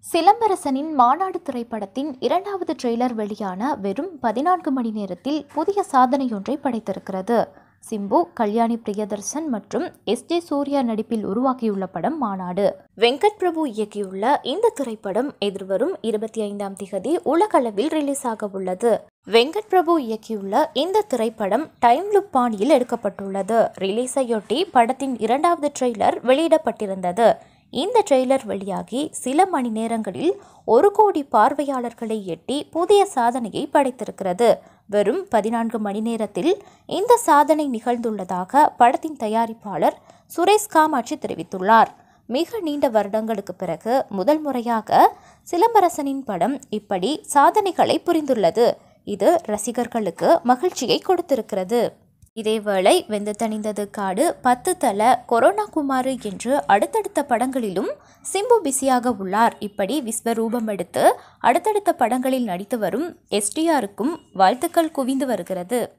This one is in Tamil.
சிலம்பரசனின் மாநாடு திரைப்படத்தின் இரண்டாவது ட்ரெய்லர் வெளியான வெறும் பதினான்கு மணி நேரத்தில் புதிய சாதனையொன்றை படைத்திருக்கிறது சிம்பு கல்யாணி பிரியதர்சன் மற்றும் எஸ் ஜே சூர்யா நடிப்பில் உருவாக்கியுள்ள படம் மாநாடு வெங்கட் பிரபு இயக்கியுள்ள இந்த திரைப்படம் எதிர்வரும் இருபத்தி ஐந்தாம் திகதி உலகளவில் ரிலீஸ் ஆக உள்ளது வெங்கட் பிரபு இயக்கியுள்ள இந்த திரைப்படம் டைம் லுப் பாணியில் எடுக்கப்பட்டுள்ளது ரிலீஸையொட்டி படத்தின் இரண்டாவது ட்ரெய்லர் வெளியிடப்பட்டிருந்தது இந்த ட்ரெய்லர் வெளியாகி சில மணி நேரங்களில் ஒரு கோடி பார்வையாளர்களை எட்டி புதிய சாதனையை படைத்திருக்கிறது வெறும் பதினான்கு மணி நேரத்தில் இந்த சாதனை நிகழ்ந்துள்ளதாக படத்தின் தயாரிப்பாளர் சுரேஷ் காமாட்சி தெரிவித்துள்ளார் மிக நீண்ட வருடங்களுக்கு பிறகு முதல் முறையாக சிலம்பரசனின் படம் இப்படி சாதனைகளை புரிந்துள்ளது இது ரசிகர்களுக்கு மகிழ்ச்சியை கொடுத்திருக்கிறது இதேவேளை வெந்து தணிந்தது காடு பத்து தல கொரோனா குமாரு என்று அடுத்தடுத்த படங்களிலும் சிம்பு பிஸியாக உள்ளார் இப்படி விஸ்வரூபம் எடுத்து அடுத்தடுத்த படங்களில் நடித்து வரும் எஸ்டிஆருக்கும் வாழ்த்துக்கள் குவிந்து வருகிறது